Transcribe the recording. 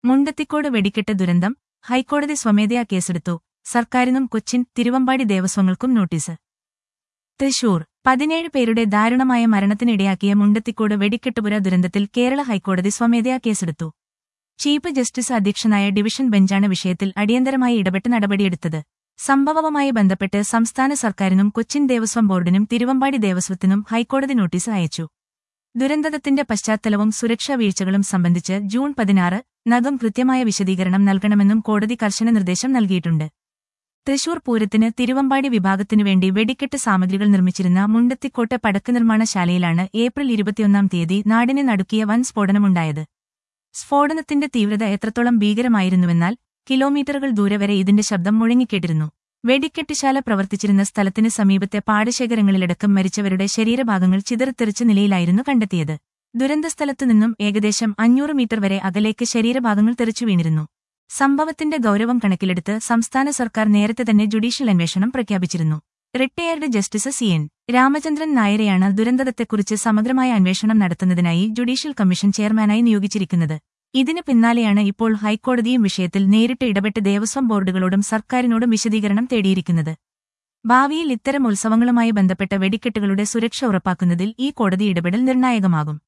മുണ്ടത്തിക്കോട് വെടിക്കെട്ട് ദുരന്തം ഹൈക്കോടതി സ്വമേധയാ കേസെടുത്തു സർക്കാരിനും കൊച്ചിൻ തിരുവമ്പാടി ദേവസ്വങ്ങൾക്കും നോട്ടീസ് തൃശൂർ പതിനേഴ് പേരുടെ ദാരുണമായ മരണത്തിനിടയാക്കിയ മുണ്ടത്തിക്കോട് വെടിക്കെട്ടുപുര ദുരന്തത്തിൽ കേരള ഹൈക്കോടതി സ്വമേധയാ കേസെടുത്തു ചീഫ് ജസ്റ്റിസ് അധ്യക്ഷനായ ഡിവിഷൻ ബെഞ്ചാണ് വിഷയത്തിൽ അടിയന്തരമായി ഇടപെട്ട് നടപടിയെടുത്തത് സംഭവവുമായി ബന്ധപ്പെട്ട് സംസ്ഥാന സർക്കാരിനും കൊച്ചിൻ ദേവസ്വം ബോർഡിനും തിരുവമ്പാടി ദേവസ്വത്തിനും ഹൈക്കോടതി നോട്ടീസ് അയച്ചു ദുരന്തത്തിന്റെ പശ്ചാത്തലവും സുരക്ഷാ വീഴ്ചകളും സംബന്ധിച്ച് ജൂൺ പതിനാറ് നകം കൃത്യമായ വിശദീകരണം നൽകണമെന്നും കോടതി കർശന നിർദ്ദേശം നൽകിയിട്ടുണ്ട് തൃശൂർ പൂരത്തിന് തിരുവമ്പാടി വിഭാഗത്തിനുവേണ്ടി വെടിക്കെട്ട് സാമഗ്രികൾ നിർമ്മിച്ചിരുന്ന മുണ്ടത്തിക്കോട്ട് പടക്ക് നിർമ്മാണശാലയിലാണ് ഏപ്രിൽ ഇരുപത്തിയൊന്നാം തീയതി നാടിനെ നടുക്കിയ വൻ സ്ഫോടനമുണ്ടായത് സ്ഫോടനത്തിന്റെ തീവ്രത എത്രത്തോളം ഭീകരമായിരുന്നുവെന്നാൽ കിലോമീറ്ററുകൾ ദൂരെ വരെ ഇതിന്റെ ശബ്ദം മുഴങ്ങിക്കേട്ടിരുന്നു വെടിക്കെട്ടുശാല പ്രവർത്തിച്ചിരുന്ന സ്ഥലത്തിന് സമീപത്തെ പാടശേഖരങ്ങളിലടക്കം മരിച്ചവരുടെ ശരീരഭാഗങ്ങൾ ചിതറിത്തെറിച്ച നിലയിലായിരുന്നു കണ്ടെത്തിയത് ദുരന്തസ്ഥലത്തു നിന്നും ഏകദേശം അഞ്ഞൂറ് മീറ്റർ വരെ അകലേക്ക് ശരീരഭാഗങ്ങൾ തെറിച്ചു വീണിരുന്നു സംഭവത്തിന്റെ ഗൌരവം കണക്കിലെടുത്ത് സംസ്ഥാന സർക്കാർ നേരത്തെ തന്നെ ജുഡീഷ്യൽ അന്വേഷണം പ്രഖ്യാപിച്ചിരുന്നു retired justice C N Ramachandran നായരെയാണ് ദുരന്തത്തെക്കുറിച്ച് സമഗ്രമായ അന്വേഷണം നടത്തുന്നതിനായി ജുഡീഷ്യൽ കമ്മീഷൻ ചെയർമാനായി നിയോഗിച്ചിരിക്കുന്നത് ഇതിന് പിന്നാലെയാണ് ഇപ്പോൾ ഹൈക്കോടതിയും വിഷയത്തിൽ നേരിട്ട് ഇടപെട്ട് ദേവസ്വം ബോർഡുകളോടും സർക്കാരിനോടും വിശദീകരണം തേടിയിരിക്കുന്നത് ഭാവിയിൽ ഇത്തരം ഉത്സവങ്ങളുമായി ബന്ധപ്പെട്ട വെടിക്കെട്ടുകളുടെ സുരക്ഷ ഉറപ്പാക്കുന്നതിൽ ഈ കോടതി ഇടപെടൽ നിർണായകമാകും